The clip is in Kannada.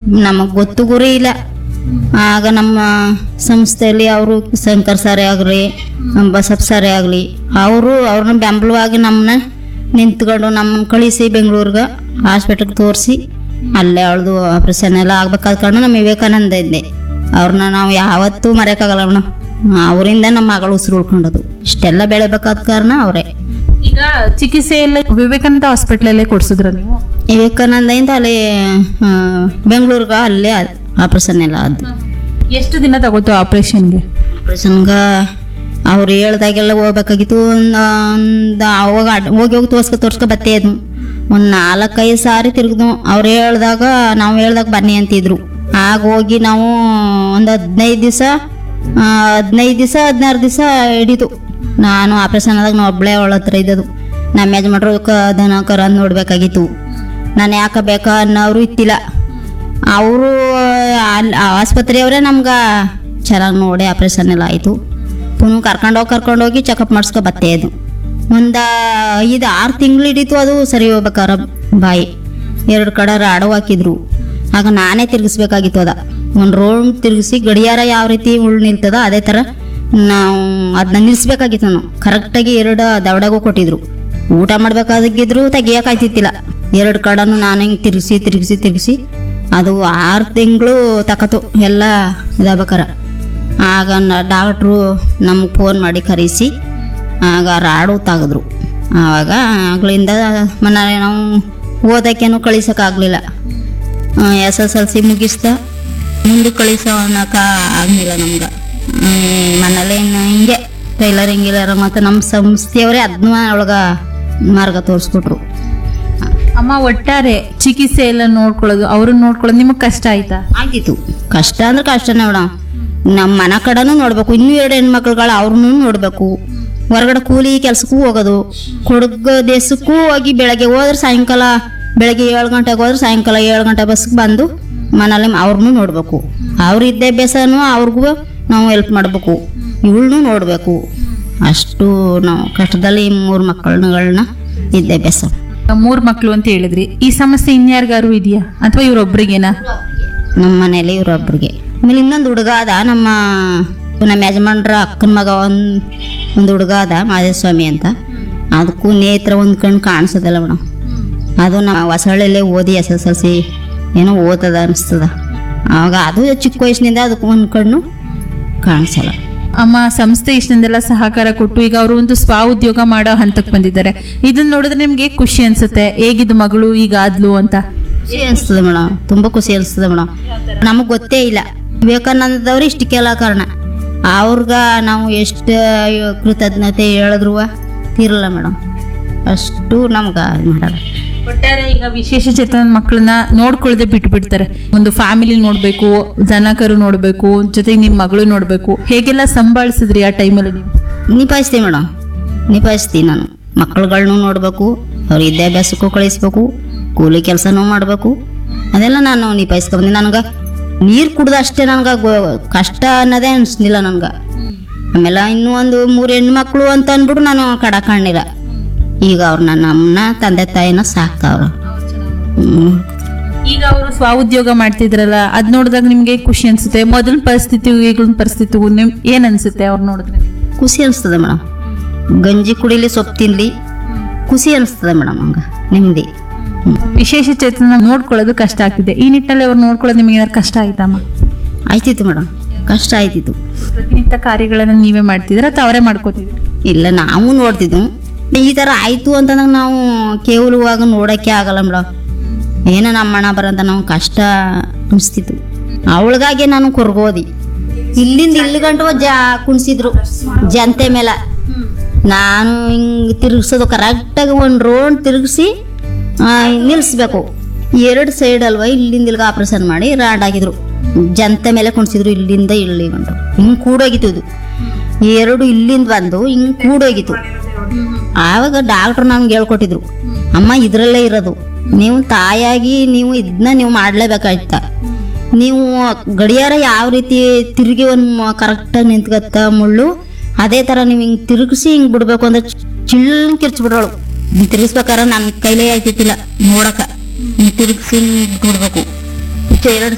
ನಮಗೆ ಗೊತ್ತು ಗುರಿ ಇಲ್ಲ ಆಗ ನಮ್ಮ ಸಂಸ್ಥೆಯಲ್ಲಿ ಅವರು ಶಂಕರ್ ಸಾರೇ ಆಗಲಿ ಬಸಪ್ಪ ಸಾರೇ ಆಗಲಿ ಅವರು ಅವ್ರನ್ನ ಬೆಂಬಲವಾಗಿ ನಮ್ಮನ್ನ ನಿಂತ್ಕೊಂಡು ನಮ್ಮನ್ನ ಕಳಿಸಿ ಬೆಂಗಳೂರಿಗೆ ಹಾಸ್ಪಿಟ್ಲಿಗೆ ತೋರಿಸಿ ಅಲ್ಲೇ ಅವಳದು ಆಪ್ರೇಷನ್ ಎಲ್ಲ ಆಗ್ಬೇಕಾದ ಕಾರಣ ನಮ್ಮ ವಿವೇಕಾನಂದ ಇದ್ದೆ ಅವ್ರನ್ನ ನಾವು ಯಾವತ್ತೂ ಮರೆಯೋಕ್ಕಾಗಲ್ಲ ಮೇಡಮ್ ಅವರಿಂದ ನಮ್ಮ ಮಗಳು ಉಸಿರು ಉಳ್ಕೊಂಡದು ಇಷ್ಟೆಲ್ಲ ಬೆಳಿಬೇಕಾದ ಕಾರಣ ಅವರೇ ಈಗ ಚಿಕಿತ್ಸೆ ಎಲ್ಲ ವಿವೇಕಾನಂದ ಹಾಸ್ಪಿಟ್ಲಲ್ಲೇ ಕೊಡ್ಸಿದ್ರ ನೀವು ವಿವೇಕಾನಂದದಿಂದ ಅಲ್ಲಿ ಆ, ಬೆಂಗಳೂರಿಗೆ ಅಲ್ಲೇ ಆಪ್ರೇಷನ್ ಎಲ್ಲ ಅದು ಎಷ್ಟು ದಿನ ತಗೋತು ಆಪರೇಷನ್ಗೆ ಆಪ್ರೇಷನ್ಗೆ ಅವ್ರು ಹೇಳ್ದಾಗೆಲ್ಲ ಹೋಗ್ಬೇಕಾಗಿತ್ತು ಒಂದು ಒಂದು ಅವಾಗ ಅಡ್- ಹೋಗಿ ಹೋಗಿ ತೋರ್ಸ್ಕೊ ತೋರ್ಸ್ಕೊ ಬತ್ತೇ ಇದ್ನು ಒಂದು ನಾಲ್ಕೈದು ಸಾರಿ ತಿರುಗಿದ್ವು ಅವ್ರು ಹೇಳ್ದಾಗ ನಾವು ಹೇಳ್ದಾಗ ಬನ್ನಿ ಅಂತಿದ್ರು ಆಗ ಹೋಗಿ ನಾವು ಒಂದು ಹದಿನೈದು ದಿವಸ ಹದಿನೈದು ದಿವಸ ಹದಿನಾರು ದಿವಸ ಹಿಡಿತು ನಾನು ಆಪ್ರೇಷನ್ ಆದಾಗ ನಾವು ಒಬ್ಬಳೇ ಅವಳ ಹತ್ರ ಇದ್ದದು ನಮ್ಮ ಯಜಮಾನ್ರು ಕ ದನ ಕರ ನೋಡ್ಬೇಕಾಗಿತ್ತು ನಾನು ಯಾಕೆ ಬೇಕಾ ಅನ್ನೋರು ಇತ್ತಿಲ್ಲ ಅವರು ಅಲ್ಲಿ ಆಸ್ಪತ್ರೆಯವರೇ ನಮ್ಗೆ ಚೆನ್ನಾಗಿ ನೋಡಿ ಆಪ್ರೇಷನ್ ಎಲ್ಲ ಆಯಿತು ಪುನಃ ಕರ್ಕೊಂಡೋಗಿ ಕರ್ಕೊಂಡೋಗಿ ಚೆಕಪ್ ಮಾಡಿಸ್ಕೊ ಬತ್ತೇ ಅದು ಒಂದು ಐದು ಆರು ತಿಂಗಳು ಹಿಡೀತು ಅದು ಸರಿ ಹೋಗ್ಬೇಕಾರ ಬಾಯಿ ಎರಡು ಕಡೆ ರಾಡು ಹಾಕಿದ್ರು ಆಗ ನಾನೇ ತಿರುಗಿಸ್ಬೇಕಾಗಿತ್ತು ಅದ ಒಂದು ರೋಡ್ ತಿರುಗಿಸಿ ಗಡಿಯಾರ ಯಾವ ರೀತಿ ಉಳ್ ನಿಲ್ತದ ಅದೇ ಥರ ನಾವು ಅದನ್ನ ನಿಲ್ಲಿಸ್ಬೇಕಾಗಿತ್ತು ನಾನು ಕರೆಕ್ಟಾಗಿ ಎರಡು ದವಡಗೂ ಕೊಟ್ಟಿದ್ರು ಊಟ ಮಾಡ್ಬೇಕಾಗಿದ್ರು ತೆಗಿಯೋಕಾಯ್ತಿತ್ತಿಲ್ಲ ಎರಡು ಕಡೆನೂ ನಾನು ಹಿಂಗೆ ತಿರುಗಿಸಿ ತಿರುಗಿಸಿ ತಿರುಗಿಸಿ ಅದು ಆರು ತಿಂಗಳು ತಕತು ಎಲ್ಲ ಇದಾಗ್ಬೇಕಾರ ಆಗ ಡಾಕ್ಟ್ರು ನಮಗೆ ಫೋನ್ ಮಾಡಿ ಕರೆಸಿ ಆಗ ರಾಡು ತೆಗೆದ್ರು ಆವಾಗ ಆಗ್ಲಿಂದ ಮನೆ ನಾವು ಓದೋಕ್ಕೇನು ಕಳಿಸೋಕ್ಕಾಗಲಿಲ್ಲ ಎಸ್ ಎಸ್ ಎಲ್ ಸಿ ಮುಗಿಸ್ದ ಮುಂದೆ ಕಳಿಸೋ ಅನ್ನೋಕೆ ಆಗಲಿಲ್ಲ ನಮ್ಗೆ ಮನೇಲಿ ಇನ್ನು ಹಿಂಗೆ ಟೈಲರಿಂಗ್ ಇಲ್ಲಾರ ಮತ್ತು ನಮ್ಮ ಸಂಸ್ಥೆಯವರೇ ಅದನ್ನ ಒಳಗೆ ಮಾರ್ಗ ತೋರಿಸ್ಕೊಟ್ರು ಅಮ್ಮ ಒಟ್ಟಾರೆ ಚಿಕಿತ್ಸೆ ಎಲ್ಲ ನೋಡ್ಕೊಳ್ಳೋದು ಅವ್ರನ್ನ ನೋಡ್ಕೊಳ್ಳೋದು ನಿಮಗೆ ಕಷ್ಟ ಆಯ್ತಾ ಆಗಿತ್ತು ಕಷ್ಟ ಅಂದ್ರೆ ಕಷ್ಟನೇ ಮೇಡಮ್ ನಮ್ಮ ಮನೆ ಕಡೆನೂ ನೋಡ್ಬೇಕು ಇನ್ನೂ ಎರಡು ಹೆಣ್ಮಕ್ಳುಗಳು ಅವ್ರನ್ನೂ ನೋಡ್ಬೇಕು ಹೊರಗಡೆ ಕೂಲಿ ಕೆಲ್ಸಕ್ಕೂ ಹೋಗೋದು ಕೊಡಗ ದೇಶಕ್ಕೂ ಹೋಗಿ ಬೆಳಗ್ಗೆ ಹೋದ್ರೆ ಸಾಯಂಕಾಲ ಬೆಳಗ್ಗೆ ಏಳು ಗಂಟೆಗೆ ಹೋದ್ರೆ ಸಾಯಂಕಾಲ ಏಳು ಗಂಟೆ ಬಸ್ಗೆ ಬಂದು ಮನೇಲಿ ಅವ್ರನ್ನೂ ನೋಡಬೇಕು ಅವ್ರ ವಿದ್ಯಾಭ್ಯಾಸನೂ ಅವ್ರಿಗೂ ನಾವು ಹೆಲ್ಪ್ ಮಾಡಬೇಕು ಇವಳನ್ನೂ ನೋಡಬೇಕು ಅಷ್ಟು ನಾವು ಕಷ್ಟದಲ್ಲಿ ಮೂರು ಮಕ್ಕಳುಗಳನ್ನ ವಿದ್ಯಾಭ್ಯಾಸ ಮೂರ್ ಮಕ್ಳು ಅಂತ ಹೇಳಿದ್ರಿ ಈ ಸಮಸ್ಯೆ ಇನ್ಯಾರಿಗಾರು ಇದೆಯಾ ಅಥವಾ ಇವ್ರೊಬ್ರಿಗೇನಾ ನಮ್ಮ ಮನೇಲಿ ಇವ್ರೊಬ್ರಿಗೆ ಆಮೇಲೆ ಇನ್ನೊಂದು ಹುಡುಗ ಅದ ನಮ್ಮ ನಮ್ಮ ಯಜಮಾನ್ರ ಅಕ್ಕನ ಮಗ ಒಂದು ಒಂದು ಹುಡುಗ ಅದ ಮಾದೇಸ್ವಾಮಿ ಅಂತ ಅದಕ್ಕೂ ನೇತ್ರ ಒಂದು ಕಣ್ಣು ಕಾಣಿಸೋದಿಲ್ಲ ಮೇಡಮ್ ಅದು ನಾವು ಹೊಸಳ್ಳಿಯಲ್ಲೇ ಓದಿ ಎಸ್ ಎಸ್ ಎಲ್ ಸಿ ಏನೋ ಓದ್ತದ ಅನಿಸ್ತದ ಆವಾಗ ಅದು ಚಿಕ್ಕ ವಯಸ್ಸಿನಿಂದ ಅದಕ್ಕೆ ಒಂದು ಕಣ್ಣು ಕಾಣಿಸಲ್ಲ ಅಮ್ಮ ಸಂಸ್ಥೆ ಇಷ್ಟೊಂದೆಲ್ಲ ಸಹಕಾರ ಕೊಟ್ಟು ಈಗ ಅವರು ಒಂದು ಸ್ವ ಉದ್ಯೋಗ ಮಾಡೋ ಹಂತಕ್ಕೆ ಬಂದಿದ್ದಾರೆ ಇದನ್ನ ನೋಡಿದ್ರೆ ನಿಮ್ಗೆ ಖುಷಿ ಅನ್ಸುತ್ತೆ ಹೇಗಿದ್ದು ಮಗಳು ಈಗ ಆದ್ಲು ಅಂತ ಖುಷಿ ಅನಿಸ್ತದೆ ಮೇಡಮ್ ತುಂಬ ಖುಷಿ ಅನಿಸ್ತದೆ ಮೇಡಮ್ ನಮಗೆ ಗೊತ್ತೇ ಇಲ್ಲ ವಿವೇಕಾನಂದದವ್ರು ಇಷ್ಟಕ್ಕೆಲ್ಲ ಕಾರಣ ಅವ್ರಿಗೆ ನಾವು ಎಷ್ಟು ಕೃತಜ್ಞತೆ ಹೇಳಿದ್ರು ತೀರಲ್ಲ ಮೇಡಮ್ ಅಷ್ಟು ನಮ್ಗೆ ಇದು ಮಾಡಲ್ಲ ಒಟ್ಟಾರೆ ಈಗ ವಿಶೇಷ ಚೇತನ ಮಕ್ಕಳನ್ನ ನೋಡ್ಕೊಳ್ದೆ ಬಿಟ್ಟು ಬಿಡ್ತಾರೆ ಒಂದು ಫ್ಯಾಮಿಲಿ ನೋಡ್ಬೇಕು ಜನಕರು ನೋಡ್ಬೇಕು ಜೊತೆಗೆ ನಿಮ್ ಮಗಳು ನೋಡ್ಬೇಕು ಹೇಗೆಲ್ಲ ಸಂಭಾಳಿಸಿದ್ರಿ ಆ ಟೈಮಲ್ಲಿ ನೀವು ನಿಭಾಯಿಸ್ತೀವಿ ಮೇಡಮ್ ನಿಭಾಯಿಸ್ತೀನಿ ನಾನು ಮಕ್ಕಳುಗಳ್ನೂ ನೋಡಬೇಕು ಅವ್ರ ವಿದ್ಯಾಭ್ಯಾಸಕ್ಕೂ ಕಳಿಸ್ಬೇಕು ಕೂಲಿ ಕೆಲಸನೂ ಮಾಡಬೇಕು ಅದೆಲ್ಲ ನಾನು ನಿಭಾಯಿಸ್ಕೊಂಬಂದು ನನಗೆ ನೀರು ಕುಡ್ದು ಅಷ್ಟೇ ನನಗೆ ಕಷ್ಟ ಅನ್ನೋದೇ ಅನಿಸ್ಲಿಲ್ಲ ನನಗೆ ಆಮೇಲೆ ಇನ್ನೂ ಒಂದು ಮೂರು ಹೆಣ್ಮಕ್ಳು ಅಂತ ಅಂದ್ಬಿಟ್ಟು ನಾನು ಕಡ ಕಾಣಿಲ್ಲ ಈಗ ಅವ್ರು ನನ್ನ ಅಮ್ಮನ ತಂದೆ ತಾಯಿನ ಸಾಕ್ತಾವ್ರು ಹ್ಮ್. ಈಗ ಅವರು ಸ್ವ ಉದ್ಯೋಗ ಮಾಡ್ತಿದ್ರಲ್ಲ ಅದ್ ನೋಡಿದಾಗ ನಿಮ್ಗೆ ಖುಷಿ ಅನ್ಸುತ್ತೆ ಮೊದಲ ಪರಿಸ್ಥಿತಿ ಈಗಿನ ಪರಿಸ್ಥಿತಿಗೂ ನಿಮ್ ಏನ್ ಅನ್ಸುತ್ತೆ ಅವ್ರು ನೋಡಿದ್ರೆ ಖುಷಿ ಅನಿಸ್ತದೆ ಮೇಡಮ್ ಗಂಜಿ ಕುಡಿಲಿ ಸೊಪ್ಪು ತಿನ್ಲಿ ಖುಷಿ ಅನಿಸ್ತದೆ ಮೇಡಮ್ ಹಂಗೆ ನೆಮ್ಮದಿ ಹ್ಞೂ ವಿಶೇಷ ಚೇತನ ನೋಡ್ಕೊಳ್ಳೋದು ಕಷ್ಟ ಆಗ್ತಿದೆ ಈ ನಿಟ್ಟಿನಲ್ಲಿ ಅವ್ರು ನೋಡ್ಕೊಳ್ಳೋದು ನಿಮ್ಗೆ ಏನಾದ್ರು ಕಷ್ಟ ಆಯ್ತಮ್ಮ ಆಯ್ತಿತ್ತು ಮೇಡಮ್ ಕಷ್ಟ ಆಯ್ತಿತ್ತು ಪ್ರತಿನಿತ್ಯ ಕಾರ್ಯಗಳನ್ನ ನೀವೇ ಮಾಡ್ತಿದ್ರ ಅಥವಾ ಅವರೇ ಮಾಡ್ಕೋತಿದ್ರು ಇಲ್ಲ ನಾವು ನೋಡ್ತಿದ್ವು ಈ ಥರ ಆಯಿತು ಅಂತಂದಾಗ ನಾವು ಕೇವಲವಾಗ ನೋಡೋಕ್ಕೆ ಆಗಲ್ಲ ಮೇಡಮ್ ಏನೋ ನಮ್ಮ ಅಣ್ಣ ಬರಂತ ನಾವು ಕಷ್ಟ ಅನಿಸ್ತಿತ್ತು ಅವಳಿಗಾಗಿ ನಾನು ಕೊರ್ಗೋದಿ ಇಲ್ಲಿಂದ ಇಲ್ಲಿ ಗಂಟು ಜಾ ಕುಣಿಸಿದ್ರು ಜನತೆ ಮೇಲೆ ನಾನು ಹಿಂಗೆ ತಿರುಗಿಸೋದು ಕರೆಕ್ಟಾಗಿ ಒಂದು ರೋಡ್ ತಿರುಗಿಸಿ ನಿಲ್ಲಿಸ್ಬೇಕು ಎರಡು ಸೈಡ್ ಅಲ್ವಾ ಇಲ್ಲಿಂದ ಇಲ್ಲಿಗೆ ಆಪ್ರೇಷನ್ ಮಾಡಿ ರಾಡ್ ಹಾಕಿದ್ರು ಜನತೆ ಮೇಲೆ ಕುಣಿಸಿದ್ರು ಇಲ್ಲಿಂದ ಇಲ್ಲಿ ಗಂಟು ಹಿಂಗೆ ಕೂಡೋಗಿತ್ತು ಇದು ಎರಡು ಇಲ್ಲಿಂದ ಬಂದು ಹಿಂಗೆ ಕೂಡೋಗಿತ್ತು ಆವಾಗ ಡಾಕ್ಟ್ರು ನಮ್ಗೆ ಹೇಳ್ಕೊಟ್ಟಿದ್ರು ಅಮ್ಮ ಇದರಲ್ಲೇ ಇರೋದು ನೀವು ತಾಯಾಗಿ ನೀವು ಇದನ್ನ ನೀವು ಮಾಡಲೇಬೇಕಾಯ್ತ ನೀವು ಗಡಿಯಾರ ಯಾವ ರೀತಿ ತಿರುಗಿ ಒಂದು ಕರೆಕ್ಟಾಗಿ ನಿಂತ್ಕತ್ತ ಮುಳ್ಳು ಅದೇ ಥರ ನೀವು ಹಿಂಗೆ ತಿರುಗಿಸಿ ಹಿಂಗೆ ಬಿಡ್ಬೇಕು ಅಂದ್ರೆ ಚಿಳ್ಳ ಕಿರ್ಚ್ಬಿಡೋಳು ಹಿಂಗೆ ತಿರುಗಿಸ್ಬೇಕಾದ್ರೆ ನನ್ನ ಕೈಲೇ ಆಯ್ತಿತ್ತಿಲ್ಲ ನೋಡಕ ಹಿಂಗೆ ತಿರುಗಿಸಿ ಬಿಡ್ಬೇಕು ಎರಡು